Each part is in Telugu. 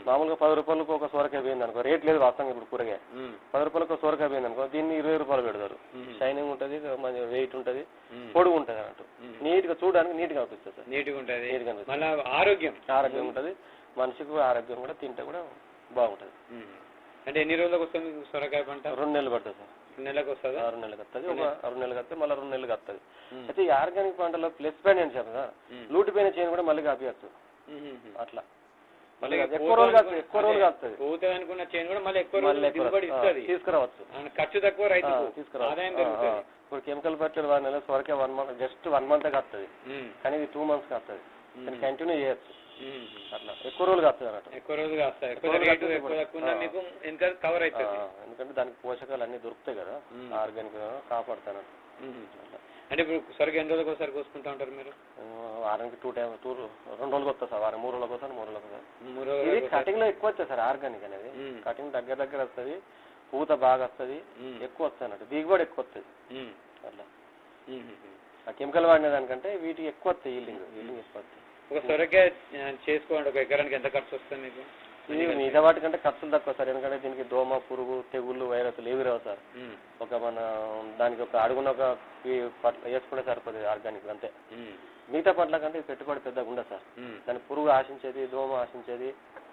మామూలుగా పది రూపాయలకు ఒక సొరకాయ పోయింది అనుకో రేట్ లేదు వాస్తవంగా ఇప్పుడు కూరగాయ మ్మ్. పది రూపాయలకు ఒక సొరకాయ పోయింది అనుకో దీన్ని ఇరవై రూపాయలు పెడతారు మ్మ్. షైనింగ్ ఉంటుంది మంచి వెయిట్ ఉంటుంది మ్మ్. పొడుగు ఉంటుంది అన్నట్టు మ్మ్. నీట్ గా చూడడానికి నీట్ గా అనిపిస్తుంది సార్ నీట్గా ఉంటుంది నీట్గా అనిపిస్తుంది మళ్ళా ఆరోగ్యం ఆరోగ్యం ఉంటుంది మనిషికి కూడా ఆరోగ్యం కూడా తింటే కూడా బాగుంటుంది మ్మ్. అంటే ఎన్ని రోజులకు వస్తుంది మీకు సొరకాయ పంట రెండు నెలలు పడుతుంది సార్ నెలకు వస్తుందా ఆరు నెలలకు వస్తుంది ఒక ఆరు నెలలకు వస్తే మళ్ళీ రెండు నెలలకు వస్తుంది మ్మ్. అయితే ఈ ఆర్గానిక్ పంటలో ప్లస్ పాయింట్ ఏంటి సార్ మ్మ్. లూటిపోయిన చేయని కూడా మళ్ళీ కాపియచ్చు మ్మ్. అట్లా మళ్ళీ మళ్ళీ ఎక్కువ రోజులు కాస్తుంది ఎక్కువ రోజులు కాస్తుంది పోతుంది అనుకున్న చేను కూడా మళ్ళీ ఎక్కువ మళ్ళీ రోజులు ఎక్కువ దిగుబడి ఆ, ఇస్తుంది తీసుకురావచ్చు ఖర్చు తక్కువ ఆ, రైతుకు తీసుకురావచ్చు ఆదాయం ఆ, ఆ. పెరుగుతుంది ఇప్పుడు కెమికల్ ఫర్టిలైజర్ వాడిన నెల వరకే one month just one month వస్తుంది మ్మ్. కానీ ఇది టూ మంత్స్ వస్తుంది కానీ కంటిన్యూ చేయొచ్చు మ్మ్. అట్లా ఎక్కువ రోజులు వస్తుంది అన్నట్టు ఎక్కువ రోజులు వస్తాయి ఎక్కువ ఎక్కువ రేటు రోజులు ఎక్కువ వస్తుంది. తక్కువ ఉన్నా ఆ. మీకు ఇంకా కవర్ ఆ, అవుతుంది ఎందుకంటే దానికి పోషకాలు అన్ని దొరుకుతాయి కదా మ్మ్. ఆర్గానిక్ కాపాడుతాను మ్మ్. అంటే ఇప్పుడు సరిగ్గా ఎన్ని రోజులకు ఒకసారి కోసుకుంటా ఉంటారు మీరు వారానికి టూ టైమ్ టూ రెండు రోజులకు వస్తుంది సార్ వారం మూడు రోజులకు వస్తుంది మూడు రోజులకు వస్తుంది మూడు ఇది రోజులకు కటింగ్ లో ఎక్కువ వస్తుంది సార్ ఆర్గానిక్ అనేది మ్మ్. కటింగ్ దగ్గర దగ్గర వస్తుంది పూత బాగా వస్తుంది మ్మ్. ఎక్కువ వస్తుంది అన్నట్టు దిగుబడి ఎక్కువ వస్తుంది మ్మ్. అట్లా మ్మ్. ఆ కెమికల్ వాడిన దానికంటే వీటికి ఎక్కువ వస్తాయి ఈల్డింగ్ ఈల్డింగ్ ఎక్కువ వస్తాయి ఒక సొరకాయ ఆ, చేసుకోండి ఒక ఎకరానికి ఎంత ఖర్చు వస్తుంది మీకు ఇది మిగతా వాటికంటే ఖర్చులు తక్కువ సార్ ఎందుకంటే దీనికి దోమ పురుగు తెగుళ్ళు వైరస్లు ఏవి రావు సార్ మ్మ్. ఒక మన దానికి ఒక అడుగున ఒక ఈ పట్ల వేసుకుంటే సరిపోతుంది ఆర్గానిక్ అంతే మ్మ్. మిగతా పంటల కంటే ఇది పెట్టుబడి పెద్దగా ఉండదు సార్ మ్మ్. దాని పురుగు ఆశించేది దోమ ఆశించేది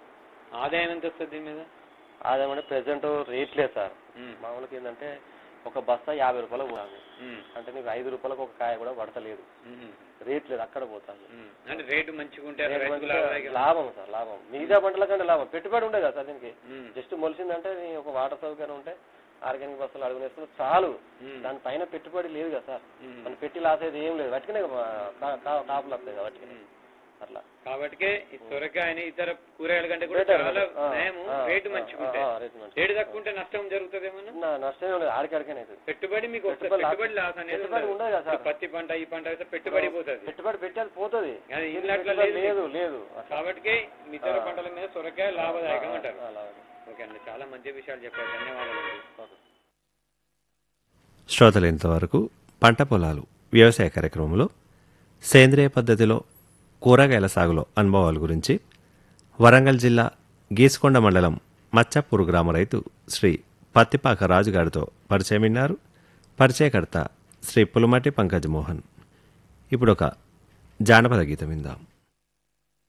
ఆదాయం ఎంత వస్తుంది దీని మీద అదేమంటే ప్రెసెంట్ రేట్ లేదు సార్ మ్మ్. మామూలుగా ఏంటంటే ఒక బస్తా యాభై రూపాయలకు పోతుంది మ్మ్. అంటే నీకు ఐదు రూపాయలకు ఒక కాయ కూడా పడతలేదు మ్మ్. రేట్ లేదు అక్కడ పోతుంది మ్మ్. అంటే రేటు మంచిగా ఉంటే రేట్ రైతుకు మంచిగా లాభదాయకం. లాభం సార్ లాభం మిగతా పంటల కంటే లాభం పెట్టుబడి ఉండదు కదా సార్ దీనికి మ్మ్. జస్ట్ మొలిసిందంటే నీ ఒక వాటర్ సౌకర్యం ఉంటే ఆర్గానిక్ బస్సులు అడుగు వేసుకుంటే చాలు మ్మ్. దానిపైన పెట్టుబడి లేదు కదా సార్ మ్మ్. మనం పెట్టి లాస్ అయితే ఏం లేదు వాటికనే కా- కా- కాపులు వస్తాయి కదా వాటికి మ్మ్. అట్లా కాబట్టి ఈ సొరకాయని ఇతర కూరగాయల కంటే కూడా Better, చాలా ఆ, నయము ఆ, రేటు ఆ, మంచిగా ఆ, ఉంటాయి ఆ, రేటు మంచిగా రేటు తక్కువ ఉంటే నష్టం జరుగుతుంది ఏమన్నా నా నష్టం ఏం లేదు ఆడికాడికనే అవుతుంది పెట్టుబడి మీకు వస్తుంది పెట్టుబడి లాస్- పెట్టుబడి లాస్ అనేది పెట్టుబడి ఉండదు. ఉండదు కదా సార్. ఇప్పుడు పత్తి పంట ఈ పంట అయితే పెట్టుబడి పోతుంది పెట్టుబడి పెట్టి అది పోతుంది అది దీనికి ఇల్లు అట్లా పెట్టుబడి లేదు లేదు లేదు అట్లా. కాబట్టి ఇతర ఆ. పంటల మీద సొరకాయ లాభదాయకం అంటారు ఆ, అలాగే. ఓకే అండి చాలా మంచి విషయాలు చెప్పారు ధన్యవాదాలు ఓకే. శ్రోతలు ఇంతవరకు పంట పొలాలు వ్యవసాయ కార్యక్రమంలో సేంద్రియ పద్ధతిలో కూరగాయల సాగులో అనుభవాల గురించి వరంగల్ జిల్లా గీసుకొండ మండలం మచ్చప్పూరు గ్రామ రైతు శ్రీ పత్తిపాక రాజు గారితో పరిచయం విన్నారు పరిచయకర్త శ్రీ పులుమటి పంకజ్ మోహన్ ఇప్పుడు ఒక జానపద గీతం విందాం